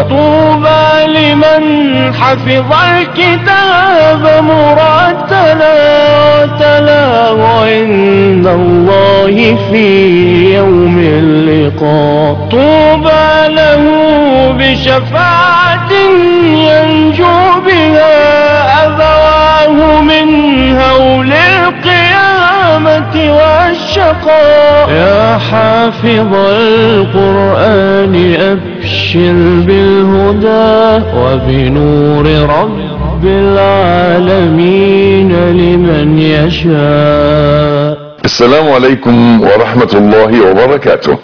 طوبى لمن حفظ الكتاب مرتلا وتلاه عند الله في يوم اللقاء طوبى له بشفاعة ينجو بها أبواه من هول القيامة والشقاء يا حافظ القرآن أبشر بالهدى وبنور رب العالمين لمن يشاء السلام عليكم ورحمة الله وبركاته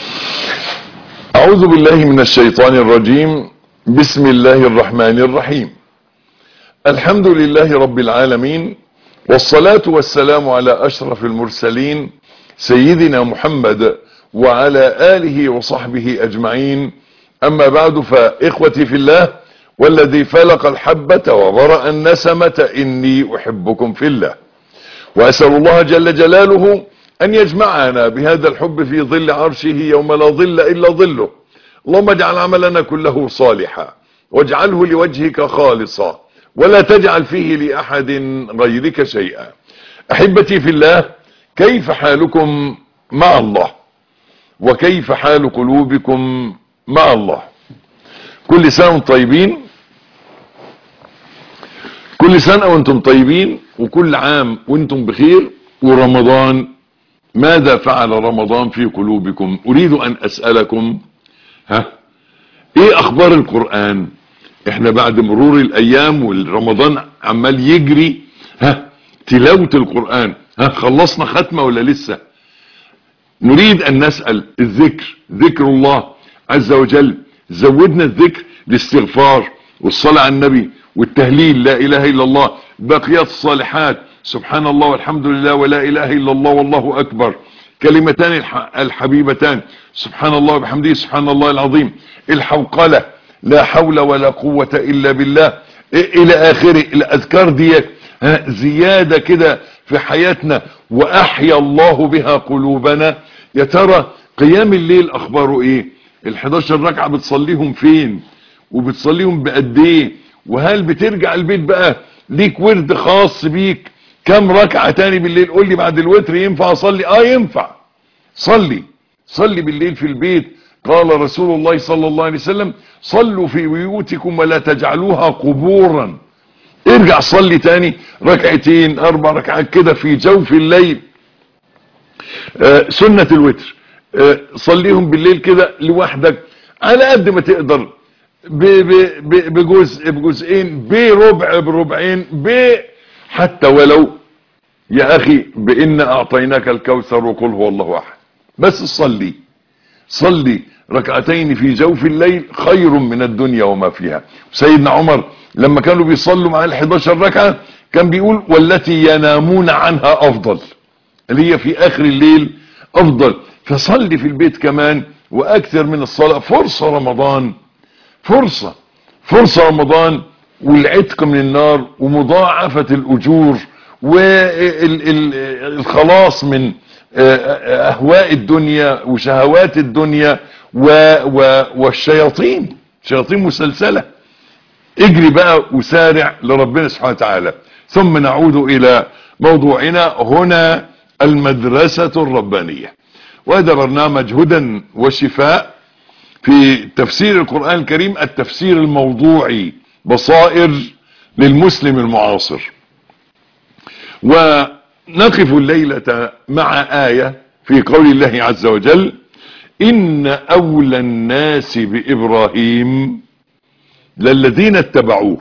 أعوذ بالله من الشيطان الرجيم بسم الله الرحمن الرحيم الحمد لله رب العالمين والصلاة والسلام على أشرف المرسلين سيدنا محمد وعلى آله وصحبه أجمعين أما بعد فإخوتي في الله والذي فلق الحبة وبرأ النسمة إني أحبكم في الله وأسأل الله جل جلاله أن يجمعنا بهذا الحب في ظل عرشه يوم لا ظل إلا ظله اللهم اجعل عملنا كله صالحا واجعله لوجهك خالصا ولا تجعل فيه لأحد غيرك شيئا أحبتي في الله كيف حالكم مع الله وكيف حال قلوبكم مع الله كل سنة وانتم طيبين كل سنة وانتم طيبين وكل عام وانتم بخير ورمضان ماذا فعل رمضان في قلوبكم اريد ان اسألكم ها ايه اخبار القرآن احنا بعد مرور الايام والرمضان عمال يجري ها تلاوة القرآن ها خلصنا ختمة ولا لسه نريد ان نسأل الذكر ذكر الله عز وجل زودنا الذكر الاستغفار والصلاة على النبي والتهليل لا اله الا الله بقيات الصالحات سبحان الله والحمد لله ولا اله الا الله والله اكبر كلمتان الح- الحبيبتان سبحان الله وبحمده سبحان الله العظيم الحوقلة لا حول ولا قوة الا بالله إيه الى اخره الاذكار دي ها، زيادة كده في حياتنا واحيا الله بها قلوبنا يا ترى قيام الليل اخباره ايه ال11 ركعة بتصليهم فين وبتصليهم بقد ايه وهل بترجع البيت بقى ليك ورد خاص بيك كم ركعة تاني بالليل قول لي بعد الوتر ينفع اصلي اه ينفع صلي صلي بالليل في البيت قال رسول الله صلى الله عليه وسلم صلوا في بيوتكم ولا تجعلوها قبورا ارجع صلي تاني ركعتين اربع ركعات كده في جوف الليل آه، سنة الوتر آه، صليهم بالليل كده لوحدك على قد ما تقدر ب- ب- ب- بجزء بجزئين بربع بربعين ب حتى ولو يا اخي بان اعطيناك الكوثر وقل هو الله احد بس صلي صلي ركعتين في جوف الليل خير من الدنيا وما فيها سيدنا عمر لما كانوا بيصلوا مع ال11 ركعة كان بيقول والتي ينامون عنها افضل اللي هي في اخر الليل افضل فصلي في البيت كمان واكثر من الصلاة فرصة رمضان فرصة فرصة رمضان والعتق من النار ومضاعفة الأجور والخلاص من أهواء الدنيا وشهوات الدنيا و- و- والشياطين شياطين مسلسلة اجري بقى وسارع لربنا سبحانه وتعالى ثم نعود إلى موضوعنا هنا المدرسة الربانية وهذا برنامج هدى وشفاء في تفسير القرآن الكريم التفسير الموضوعي بصائر للمسلم المعاصر ونقف الليلة مع آية في قول الله عز وجل إن أولى الناس بإبراهيم للذين اتبعوه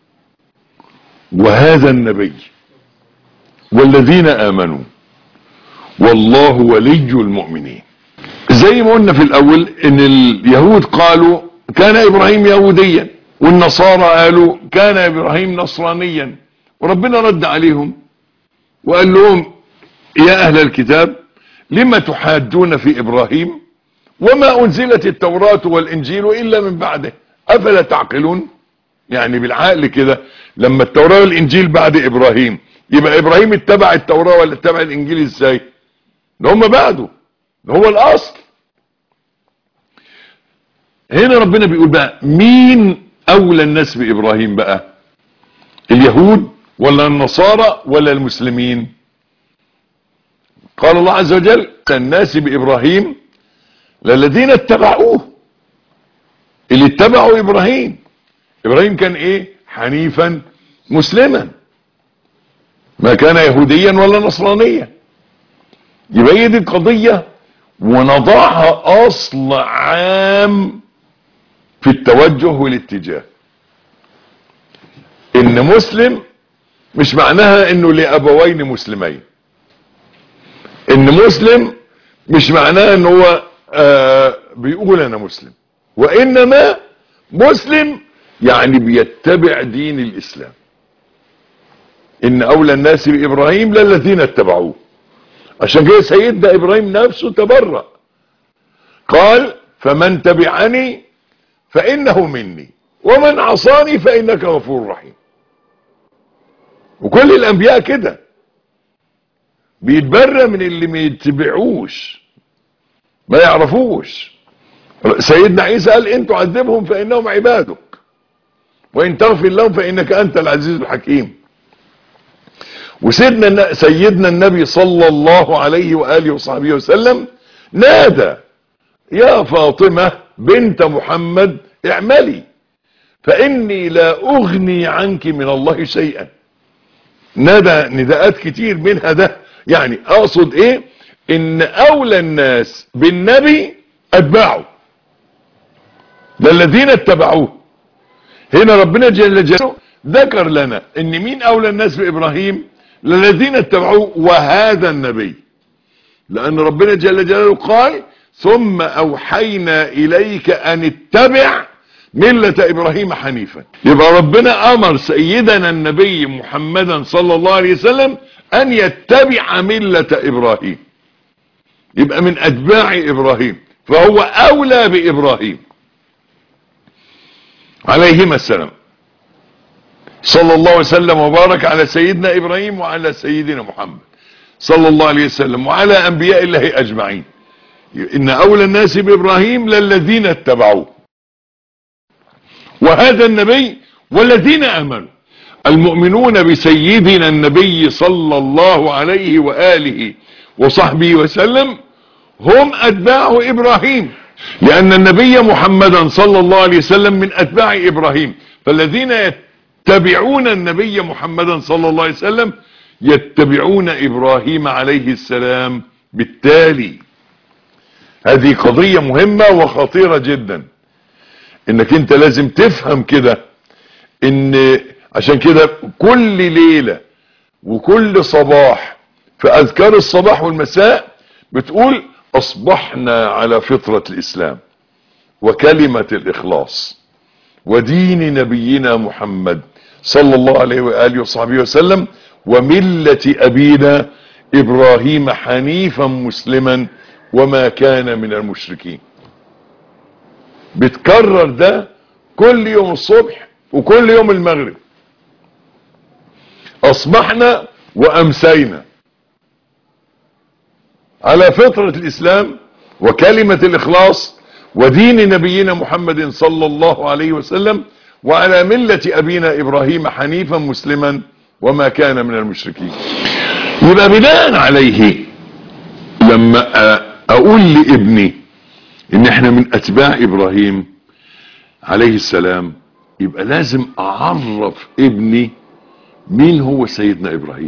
وهذا النبي والذين آمنوا والله ولي المؤمنين زي ما قلنا في الاول ان اليهود قالوا كان ابراهيم يهوديا والنصارى قالوا كان ابراهيم نصرانيا وربنا رد عليهم وقال لهم يا اهل الكتاب لما تحاجون في ابراهيم وما انزلت التوراة والانجيل الا من بعده افلا تعقلون يعني بالعقل كده لما التوراة والانجيل بعد ابراهيم يبقى ابراهيم اتبع التوراة ولا اتبع الانجيل ازاي ده هم بعده ده هو الاصل هنا ربنا بيقول بقى مين اولى الناس بابراهيم بقى اليهود ولا النصارى ولا المسلمين قال الله عز وجل الناس بابراهيم للذين اتبعوه اللي اتبعوا ابراهيم ابراهيم كان ايه حنيفا مسلما ما كان يهوديا ولا نصرانيا يبقى هي دي القضية ونضعها اصل عام في التوجه والاتجاه ان مسلم مش معناها انه لابوين مسلمين ان مسلم مش معناها ان هو آه بيقول انا مسلم وانما مسلم يعني بيتبع دين الاسلام ان اولى الناس بابراهيم للذين اتبعوه عشان كده سيدنا ابراهيم نفسه تبرأ قال فمن تبعني فانه مني ومن عصاني فانك غفور رحيم وكل الانبياء كده بيتبرى من اللي ما يتبعوش ما يعرفوش سيدنا عيسى قال ان تعذبهم فانهم عبادك وان تغفر لهم فانك انت العزيز الحكيم وسيدنا سيدنا النبي صلى الله عليه واله وصحبه وسلم نادى يا فاطمه بنت محمد اعملي فاني لا اغني عنك من الله شيئا نادى نداءات كتير منها ده يعني اقصد ايه ان اولى الناس بالنبي اتباعه للذين اتبعوه هنا ربنا جل جلاله ذكر لنا ان مين اولى الناس بابراهيم للذين اتبعوه وهذا النبي لان ربنا جل جلاله قال ثم اوحينا اليك ان اتبع ملة ابراهيم حنيفا يبقى ربنا امر سيدنا النبي محمدا صلى الله عليه وسلم ان يتبع ملة ابراهيم يبقى من اتباع ابراهيم فهو اولى بابراهيم عليهما السلام صلى الله وسلم وبارك على سيدنا ابراهيم وعلى سيدنا محمد صلى الله عليه وسلم وعلى انبياء الله اجمعين ان اولى الناس بابراهيم للذين اتبعوه وهذا النبي والذين امنوا المؤمنون بسيدنا النبي صلى الله عليه واله وصحبه وسلم هم اتباع ابراهيم لان النبي محمدا صلى الله عليه وسلم من اتباع ابراهيم فالذين يتبعون النبي محمدا صلى الله عليه وسلم يتبعون ابراهيم عليه السلام بالتالي هذه قضية مهمة وخطيرة جدا انك انت لازم تفهم كده ان عشان كده كل ليلة وكل صباح في اذكار الصباح والمساء بتقول اصبحنا على فطرة الاسلام وكلمة الاخلاص ودين نبينا محمد صلى الله عليه وآله وصحبه وسلم وملة ابينا ابراهيم حنيفا مسلما وما كان من المشركين بتكرر ده كل يوم الصبح وكل يوم المغرب اصبحنا وامسينا على فطرة الاسلام وكلمة الاخلاص ودين نبينا محمد صلى الله عليه وسلم وعلى ملة ابينا ابراهيم حنيفا مسلما وما كان من المشركين يبقى بناء عليه لما اقول لابني ان احنا من اتباع ابراهيم عليه السلام يبقى لازم اعرف ابني مين هو سيدنا ابراهيم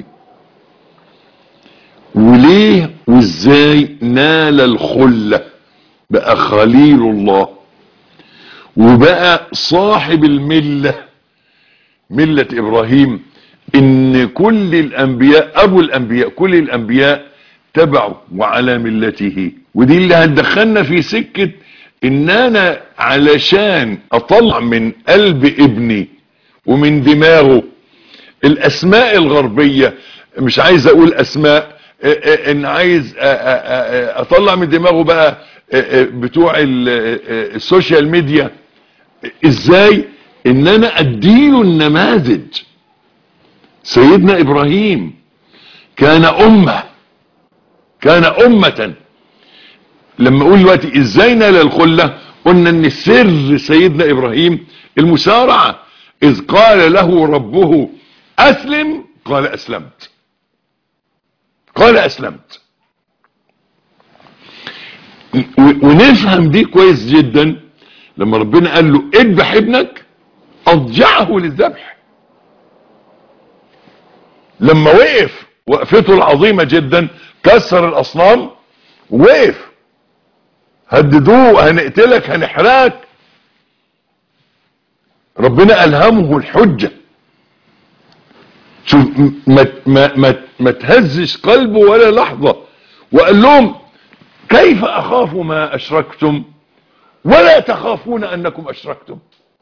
وليه وازاي نال الخلة بقى خليل الله وبقى صاحب الملة ملة ابراهيم ان كل الانبياء ابو الانبياء كل الانبياء تبعوا وعلى ملته ودي اللي هتدخلنا في سكة ان انا علشان اطلع من قلب ابني ومن دماغه الاسماء الغربية مش عايز اقول اسماء ان عايز اطلع من دماغه بقى بتوع السوشيال ميديا ازاي ان انا اديله النماذج سيدنا ابراهيم كان امه كان امة لما اقول دلوقتي ازاي نال الخلة قلنا ان سر سيدنا ابراهيم المسارعة اذ قال له ربه اسلم قال اسلمت قال اسلمت و- ونفهم دي كويس جدا لما ربنا قال له اذبح ابنك اضجعه للذبح لما وقف وقفته العظيمة جدا كسر الاصنام وقف هددوه هنقتلك هنحرقك ربنا الهمه الحجة شوف م- ما, ما, ما, ما تهزش قلبه ولا لحظة وقال لهم كيف اخاف ما اشركتم ولا تخافون انكم اشركتم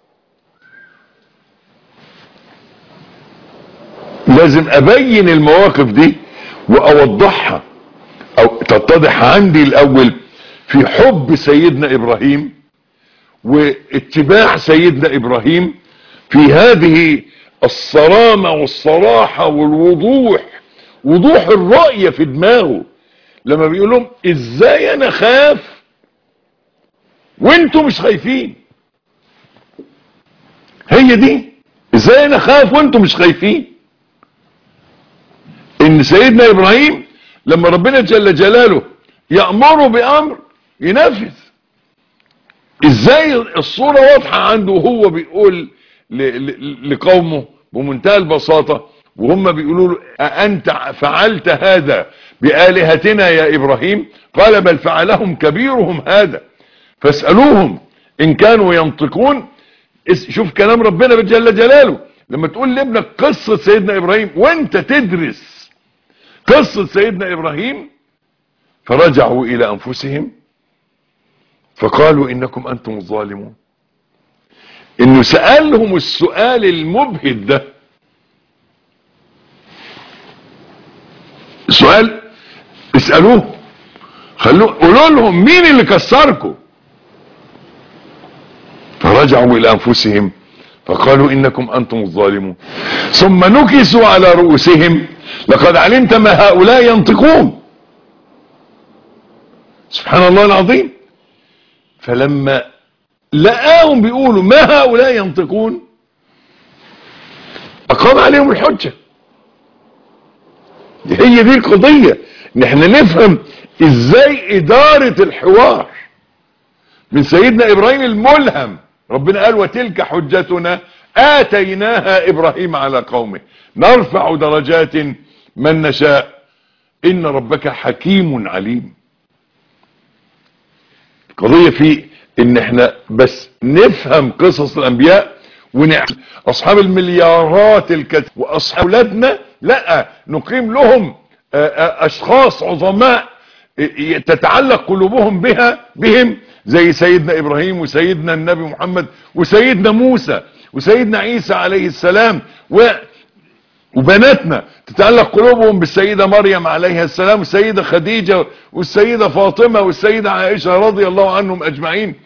لازم ابين المواقف دي واوضحها او تتضح عندي الاول في حب سيدنا ابراهيم واتباع سيدنا ابراهيم في هذه الصرامة والصراحة والوضوح وضوح الرؤية في دماغه لما بيقول لهم ازاي انا خاف وانتوا مش خايفين هي دي ازاي انا خاف وانتوا مش خايفين ان سيدنا ابراهيم لما ربنا جل جلاله يأمره بامر ينفذ ازاي الصورة واضحة عنده وهو بيقول ل- ل- لقومه بمنتهى البساطة وهم بيقولوا له أأنت فعلت هذا بآلهتنا يا إبراهيم قال بل فعلهم كبيرهم هذا فاسألوهم إن كانوا ينطقون اس- شوف كلام ربنا جل جلاله لما تقول لابنك قصة سيدنا إبراهيم وانت تدرس قصة سيدنا إبراهيم فرجعوا إلى أنفسهم فقالوا إنكم أنتم الظالمون إنه سألهم السؤال المبهد ده سؤال اسألوه خلوه قولوا لهم مين اللي كسركم فرجعوا إلى أنفسهم فقالوا إنكم أنتم الظالمون ثم نكسوا على رؤوسهم لقد علمت ما هؤلاء ينطقون سبحان الله العظيم فلما لقاهم بيقولوا ما هؤلاء ينطقون أقام عليهم الحجة هي دي القضية ان احنا نفهم ازاي ادارة الحوار من سيدنا ابراهيم الملهم ربنا قال وتلك حجتنا اتيناها ابراهيم على قومه نرفع درجات من نشاء ان ربك حكيم عليم قضية في ان احنا بس نفهم قصص الانبياء ونعمل اصحاب المليارات الكثيرة واصحاب اولادنا لا نقيم لهم آه، آه، اشخاص عظماء آه، تتعلق قلوبهم بها بهم زي سيدنا ابراهيم وسيدنا النبي محمد وسيدنا موسى وسيدنا عيسى عليه السلام و وبناتنا تتعلق قلوبهم بالسيدة مريم عليها السلام والسيدة خديجة والسيدة فاطمة والسيدة عائشة رضي الله عنهم اجمعين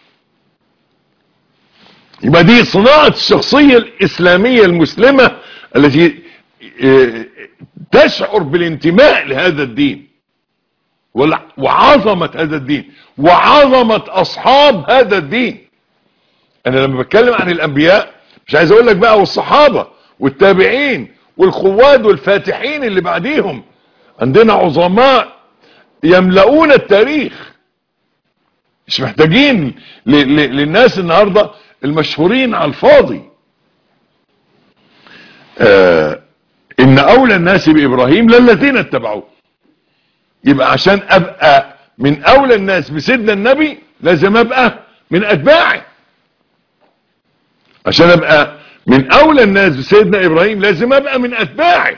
يبقى دي صناعة الشخصية الاسلامية المسلمة التي آه، تشعر بالانتماء لهذا الدين والع- وعظمة هذا الدين وعظمة اصحاب هذا الدين انا لما بتكلم عن الانبياء مش عايز اقول لك بقى والصحابة والتابعين والخواد والفاتحين اللي بعديهم عندنا عظماء يملؤون التاريخ مش محتاجين ل ل للناس النهاردة المشهورين على الفاضي آه ان اولى الناس بابراهيم للذين اتبعوه يبقى عشان ابقى من اولى الناس بسيدنا النبي لازم ابقى من اتباعه عشان ابقى من اولى الناس بسيدنا ابراهيم لازم ابقى من اتباعه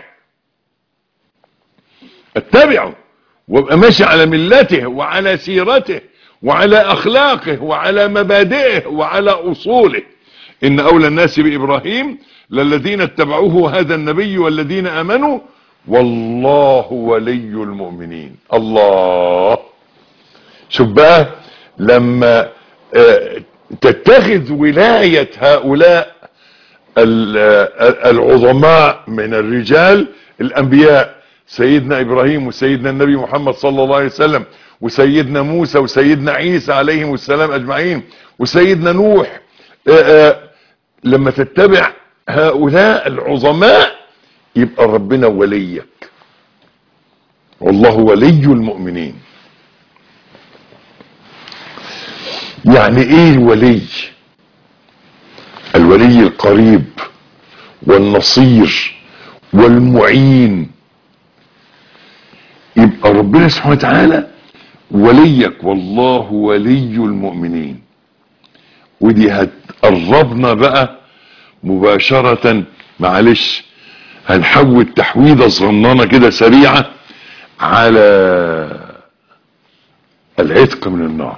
اتبعه وابقى ماشي على ملته وعلى سيرته وعلى اخلاقه وعلى مبادئه وعلى اصوله ان اولى الناس بابراهيم للذين اتبعوه هذا النبي والذين امنوا والله ولي المؤمنين الله شوف بقى لما آه، تتخذ ولاية هؤلاء ال- آه، العظماء من الرجال الانبياء سيدنا ابراهيم وسيدنا النبي محمد صلى الله عليه وسلم وسيدنا موسى وسيدنا عيسى عليهم السلام اجمعين وسيدنا نوح آآ آآ لما تتبع هؤلاء العظماء يبقى ربنا وليك والله ولي المؤمنين يعني ايه الولي الولي القريب والنصير والمعين يبقى ربنا سبحانه وتعالى وليك والله ولي المؤمنين ودي هتقربنا بقى مباشرة معلش هنحول تحويضة صغننة كده سريعة على العتق من النار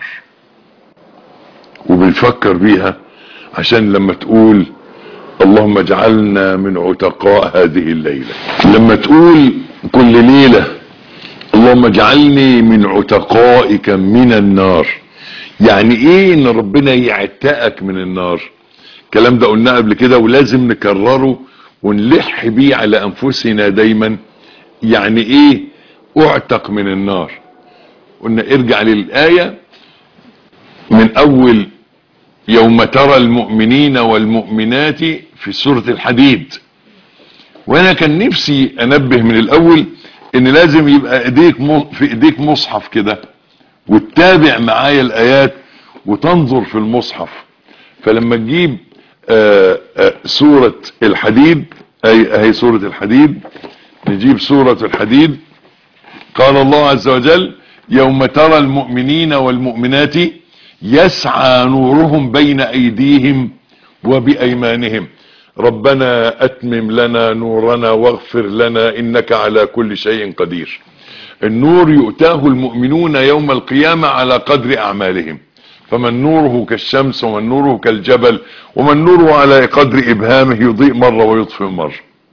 وبنفكر بيها عشان لما تقول اللهم اجعلنا من عتقاء هذه الليلة لما تقول كل ليلة اللهم اجعلني من عتقائك من النار يعني ايه ان ربنا يعتقك من النار الكلام ده قلناه قبل كده ولازم نكرره ونلح بيه على انفسنا دايما يعني ايه اعتق من النار قلنا ارجع للآية من اول يوم ترى المؤمنين والمؤمنات في سورة الحديد وانا كان نفسي انبه من الاول ان لازم يبقى ايديك في ايديك مصحف كده وتتابع معايا الايات وتنظر في المصحف فلما تجيب آآ آآ سورة الحديد اي هي سورة الحديد نجيب سورة الحديد قال الله عز وجل يوم ترى المؤمنين والمؤمنات يسعى نورهم بين ايديهم وبايمانهم ربنا اتمم لنا نورنا واغفر لنا انك على كل شيء قدير النور يؤتاه المؤمنون يوم القيامة على قدر اعمالهم فمن نوره كالشمس ومن نوره كالجبل ومن نوره على قدر ابهامه يضيء مرة ويطفئ مرة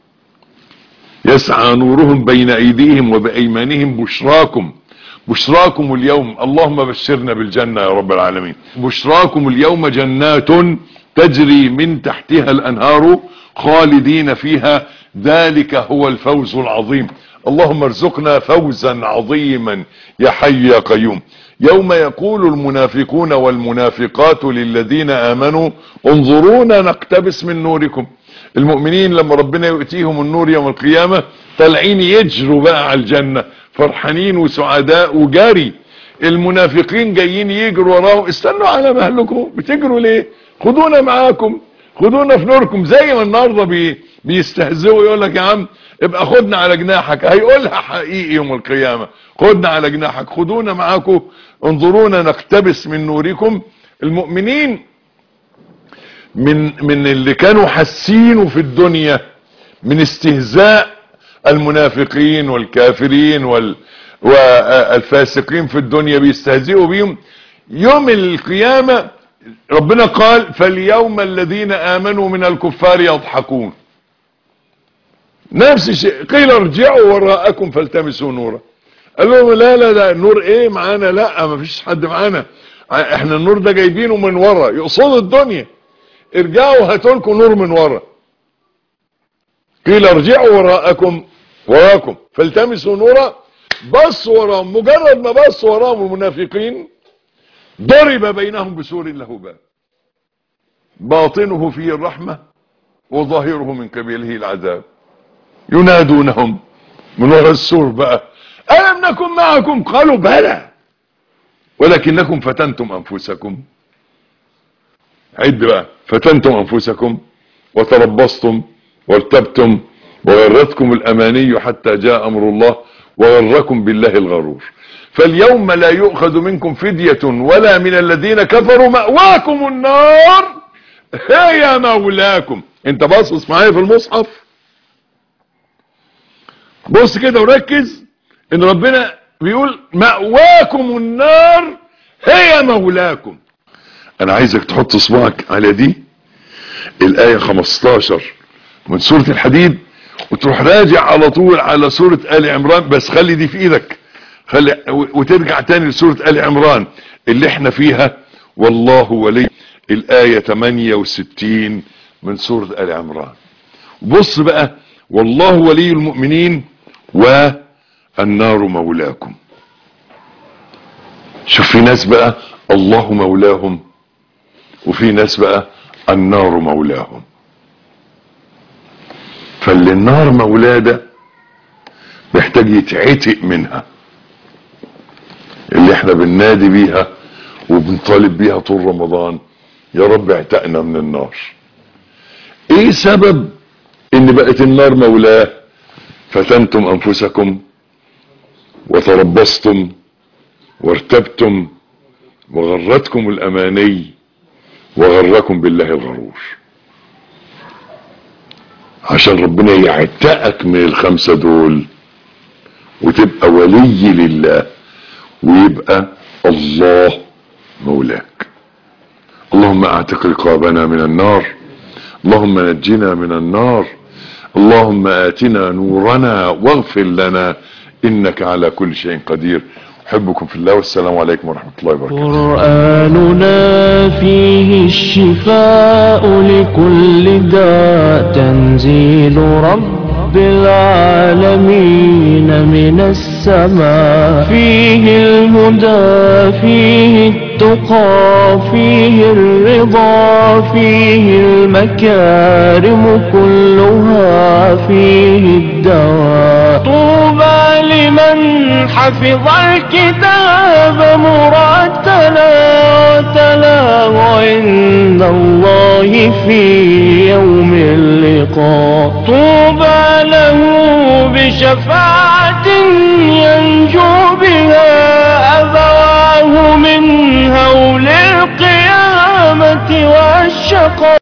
يسعى نورهم بين ايديهم وبايمانهم بشراكم بشراكم اليوم اللهم بشرنا بالجنة يا رب العالمين بشراكم اليوم جنات تجري من تحتها الانهار خالدين فيها ذلك هو الفوز العظيم اللهم ارزقنا فوزا عظيما يا حي يا قيوم يوم يقول المنافقون والمنافقات للذين امنوا انظرونا نقتبس من نوركم المؤمنين لما ربنا يؤتيهم النور يوم القيامة طالعين يجروا بقى على الجنة فرحانين وسعداء وجاري المنافقين جايين يجروا وراه استنوا على مهلكم بتجروا ليه خدونا معاكم خدونا في نوركم زي ما النهارده بي بيستهزئوا يقول لك يا عم ابقى خدنا على جناحك هيقولها حقيقي يوم القيامة خدنا على جناحك خدونا معاكم انظرونا نقتبس من نوركم المؤمنين من من اللي كانوا حاسينه في الدنيا من استهزاء المنافقين والكافرين وال والفاسقين في الدنيا بيستهزئوا بيهم يوم القيامة ربنا قال فاليوم الذين آمنوا من الكفار يضحكون نفس الشيء قيل ارجعوا وراءكم فالتمسوا نورا قال لهم لا لا لا نور ايه معانا لا ما فيش حد معانا احنا النور ده جايبينه من ورا يقصد الدنيا ارجعوا هاتوا لكم نور من ورا قيل ارجعوا وراءكم وراءكم فالتمسوا نورا بصوا وراهم مجرد ما بصوا وراهم المنافقين ضرب بينهم بسور له باب باطنه فيه الرحمة وظاهره من قبيله العذاب ينادونهم من وراء السور بقى ألم نكن معكم قالوا بلى ولكنكم فتنتم أنفسكم عد بقى فتنتم أنفسكم وتربصتم وارتبتم وغرتكم الأماني حتى جاء أمر الله وغركم بالله الغرور فاليوم لا يؤخذ منكم فدية ولا من الذين كفروا مأواكم النار هي مولاكم انت باصص معايا في المصحف بص كده وركز ان ربنا بيقول مأواكم النار هي مولاكم انا عايزك تحط صباعك على دي الآية 15 من سورة الحديد وتروح راجع على طول على سورة آل عمران بس خلي دي في ايدك خلي وترجع تاني لسورة آل عمران اللي احنا فيها والله ولي الآية 68 من سورة آل عمران بص بقى والله ولي المؤمنين والنار مولاكم شوف في ناس بقى الله مولاهم وفي ناس بقى النار مولاهم فاللي النار مولاه ده محتاج يتعتق منها اللي احنا بننادي بيها وبنطالب بيها طول رمضان يا رب اعتقنا من النار ايه سبب ان بقت النار مولاه فتنتم انفسكم وتربصتم وارتبتم وغرتكم الاماني وغركم بالله الغرور عشان ربنا يعتقك من الخمسة دول وتبقى ولي لله ويبقى الله مولاك اللهم اعتق رقابنا من النار اللهم نجنا من النار اللهم آتنا نورنا واغفر لنا إنك على كل شيء قدير أحبكم في الله والسلام عليكم ورحمة الله وبركاته قرآننا فيه الشفاء لكل داء تنزيل رب العالمين من السماء فيه الهدى فيه التقى فيه الرضا فيه المكارم كلها فيه الدواء طوبى لمن حفظ الكتاب مرتلا وتلاه عند الله في يوم اللقاء طوبى له بشفاعة ينجو بها أبواه من هول القيامة والشقاء